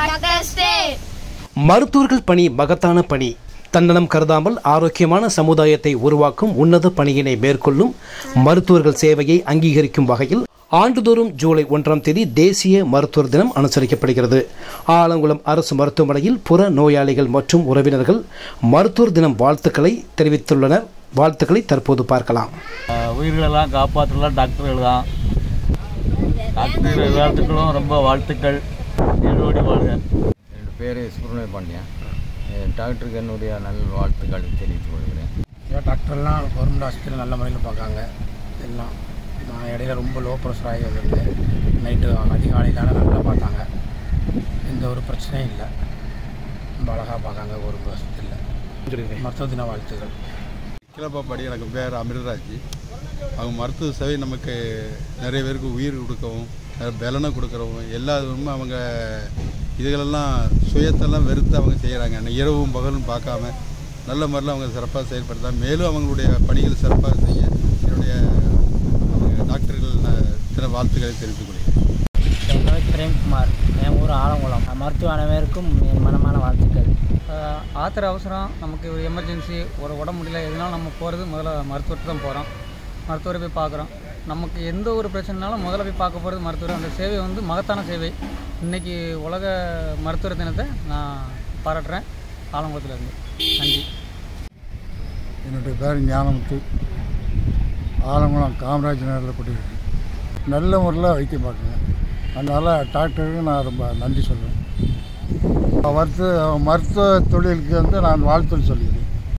doctors டே மருத்துவர்கள் பணி மகத்தான பணி தன்னலம் கருதாமல் ஆரோக்கியமான சமுதாயத்தை உருவாக்கும் உன்னத பணியினை மேற்கொள்ளும் மருத்துவர்கள் சேவையை அங்கீகரிக்கும் வகையில் ஆண்டுதோறும் ஜூலை ஒன்றாம் தேதி தேசிய மருத்துவர் தினம் அனுசரிக்கப்படுகிறது ஆலங்குளம் அரசு மருத்துவமனையில் புற நோயாளிகள் மற்றும் உறவினர்கள் மருத்துவர் தினம் வாழ்த்துக்களை தெரிவித்துள்ளனர் வாழ்த்துக்களை தற்போது பார்க்கலாம் ஆஹ் உயிர்களெல்லாம் காப்பாற்றலாம் டாக்டர்கள் தான் டாக்டர் எல்லாத்துக்கும் ரொம்ப வாழ்த்துக்கள் நீடோடி வாழ்க என் பேர் சுப்பிரமணிய பாண்டியன் என் டாக்டருக்கு என்னுடைய நல் வாழ்த்துக்கள் தெரிவித்துக் கொள்கிறேன் ஏன் டாக்டர்லாம் கவர்மெண்ட் ஹாஸ்பிட்டல் நல்ல முறையில் பார்க்காங்க எல்லாம் நான் இடையில ரொம்ப லோ ப்ரெஷர் ஆகி வந்திருந்தேன் நைட்டு அதிகாலையிலான நல்லா பார்த்தாங்க எந்த ஒரு பிரச்சனையும் இல்லை ரொம்ப அழகாக பார்க்காங்க ஒரு ஹாஸ்பிட்டலில் மருத்துவ தின வாழ்த்துக்கள் கிளப்பாப்பாடி எனக்கு பேர் அமிர்தராஜ் அவங்க மருத்துவ சேவை நமக்கு நிறைய பேருக்கு உயிர் கொடுக்கவும் நிறைய பலனை கொடுக்குறவும் எல்லா இதுவும் அவங்க இதுகளெல்லாம் சுயத்தெல்லாம் வெறுத்து அவங்க செய்கிறாங்க இரவும் பகலும் பார்க்காம நல்ல முறையில் அவங்க சிறப்பாக செயல்படுத்தா மேலும் அவங்களுடைய பணிகள் சிறப்பாக செய்ய என்னுடைய அவங்க டாக்டர்கள் நான் சில வாழ்த்துக்களை தெரிவித்துக் கொள்கிறேன் என் பேர் பிரேம்குமார் என் ஊர் ஆலங்குளம் மருத்துவ அனைவருக்கும் என் மனமான வாழ்த்துக்கள் ஆஹ் ஆத்திர அவசரம் நமக்கு ஒரு எமர்ஜென்சி ஒரு உடம்பு முடியல எதுனாலும் நம்ம போகிறது முதல்ல மருத்துவர்கிட்ட தான் போகிறோம் மருத்துவரை போய் பார்க்குறோம் நமக்கு எந்த ஒரு பிரச்சனைனாலும் முதல்ல போய் பார்க்க போகிறது மருத்துவர் அந்த சேவை வந்து மகத்தான சேவை இன்றைக்கி உலக மருத்துவர் தினத்தை நான் பாராட்டுறேன் ஆலங்குளத்துலேருந்து நன்றி என்னுடைய பேர் ஞானமுத்து ஆலங்குளம் காமராஜ் நகரில் குடியிருக்கு நல்ல முறையில் வைத்தியம் பார்க்குங்க அதனால் டாக்டருக்கு நான் ரொம்ப நன்றி சொல்லுவேன் மருத்துவ மருத்துவ தொழிலுக்கு வந்து நான் வாழ்த்துன்னு சொல்லிக்கிறேன்